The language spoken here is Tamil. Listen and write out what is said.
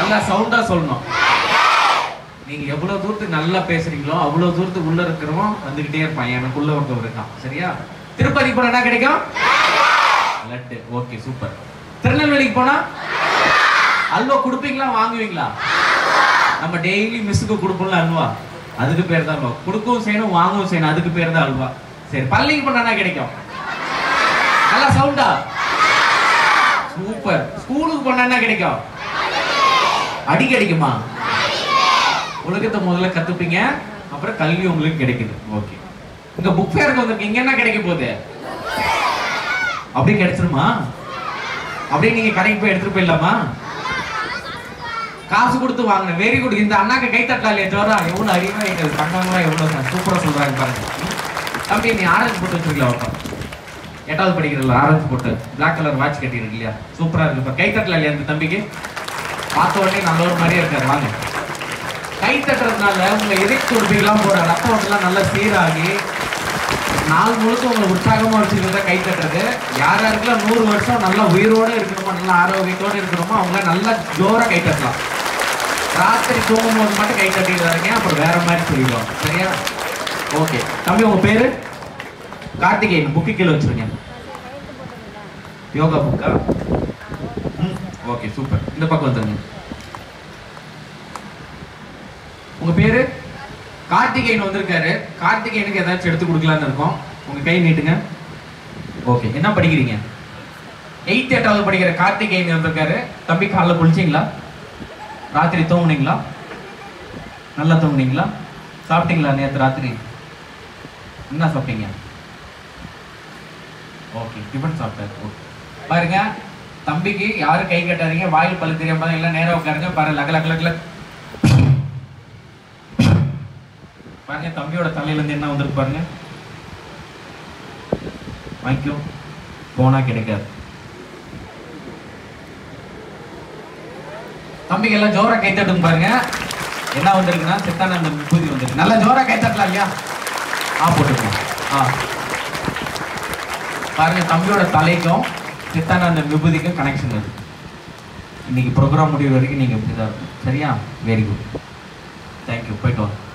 நல்லா சவுண்டா சொல்லணும் நீங்க எவ்வளவு தூரத்துக்கு நல்லா பேசுறீங்களோ அவ்வளவு தூரத்துக்கு உள்ள இருக்கிறவன் வந்துகிட்டே இருப்பான் எனக்குள்ள ஒருத்தவர் இருக்கான் சரியா திருப்பதி போனா என்ன கிடைக்கும் லட்டு ஓகே சூப்பர் திருநெல்வேலிக்கு போனா அல்வா கொடுப்பீங்களா வாங்குவீங்களா நம்ம டெய்லி மிஸ்ஸுக்கு கொடுப்போம்ல அல்வா அதுக்கு பேர் தான் அல்வா கொடுக்கவும் செய்யணும் வாங்கவும் செய்யணும் அதுக்கு பேர் தான் அல்வா சரி பள்ளிக்கு போனா என்ன கிடைக்கும் நல்லா சவுண்டா சூப்பர் ஸ்கூலுக்கு போனா என்ன கிடைக்கும் அடி கிடைக்குமா உலகத்தை முதல்ல கத்துப்பீங்க அப்புறம் கல்வி உங்களுக்கு கிடைக்குது ஓகே இங்க புக் ஃபேருக்கு வந்திருக்கீங்க என்ன கிடைக்க போகுது அப்படி கிடைச்சிருமா அப்படியே நீங்க கடைக்கு போய் எடுத்துட்டு போயிடலாமா காசு கொடுத்து வாங்கின வெரி குட் இந்த அண்ணாக்கு கை தட்டலாம் இல்லையா ஜோரா எவ்வளவு அறிவா எங்க தங்கங்களா எவ்வளவு சூப்பரா சொல்றாங்க பாருங்க தம்பி நீ ஆரஞ்சு போட்டு வச்சிருக்கலாம் அப்பா எட்டாவது படிக்கிறல ஆரஞ்சு போட்டு பிளாக் கலர் வாட்ச் கட்டிருக்கு இல்லையா சூப்பரா இருக்கு இப்ப கை தட்டலாம் இல்லையா இந்த தம்பிக்கு பார்த்த உடனே நல்ல ஒரு மாதிரியே இருக்காரு வாங்க கை தட்டுறதுனால உங்க எதை கொடுப்பீங்களாம் போற ரத்த ஓட்டெல்லாம் நல்லா சீராகி நாள் முழுக்க உங்களை உற்சாகமா வச்சுக்கிறத கை தட்டுறது யார் யாருக்கெல்லாம் நூறு வருஷம் நல்லா உயிரோட இருக்கணுமோ நல்லா ஆரோக்கியத்தோட இருக்கணுமோ அவங்க நல்லா ஜோரா கை தட்டலாம் ராத்திரி தூங்கும் போது மட்டும் கை தட்டிட்டு வரீங்க அப்புறம் வேற மாதிரி சொல்லிடுவோம் சரியா ஓகே தம்பி உங்க பேரு கார்த்திகேயன் புக்கு கீழே வச்சிருங்க யோகா புக்கா ம் ஓகே சூப்பர் இந்த பக்கம் வந்துருங்க உங்க பேரு கார்த்திகேயன் வந்திருக்காரு கார்த்திகேயனுக்கு ஏதாச்சும் எடுத்து கொடுக்கலான்னு இருக்கோம் உங்க கை நீட்டுங்க ஓகே என்ன படிக்கிறீங்க எயித் எட்டாவது படிக்கிற கார்த்திகேயன் வந்திருக்காரு தம்பி காலைல குளிச்சிங்களா ராத்திரி தூங்குனீங்களா நல்லா தூங்குனீங்களா சாப்பிட்டீங்களா நேற்று ராத்திரி என்ன சாப்பிட்டீங்க ஓகே டிஃபன் சாப்பிட்டாரு ஓகே பாருங்க தம்பிக்கு யாரும் கை கட்டாதீங்க வாயில் பல்லு தெரியாம எல்லாம் நேரா உட்காருங்க பாரு லக லக லக லக. பாருங்க தம்பியோட தலையில இருந்து என்ன வந்திருக்கு பாருங்க வாங்கிக்கும் போனா கிடைக்காது தம்பிக்கு எல்லாம் ஜோரா கை தட்டுங்க பாருங்க என்ன வந்திருக்குன்னா சித்தானந்த விபூதி வந்திருக்கு நல்லா ஜோரா கை தட்டலாம் இல்லையா ஆ போட்டுக்கோங்க ஆ பாருங்க தம்பியோட தலைக்கும் சித்தானந்த விபூதிக்கும் கனெக்ஷன் இருக்கு இன்னைக்கு ப்ரோக்ராம் முடிவு வரைக்கும் நீங்க இப்படிதான் இருக்கும் சரியா வெரி குட் தேங்க்யூ போயிட்டு வாங்க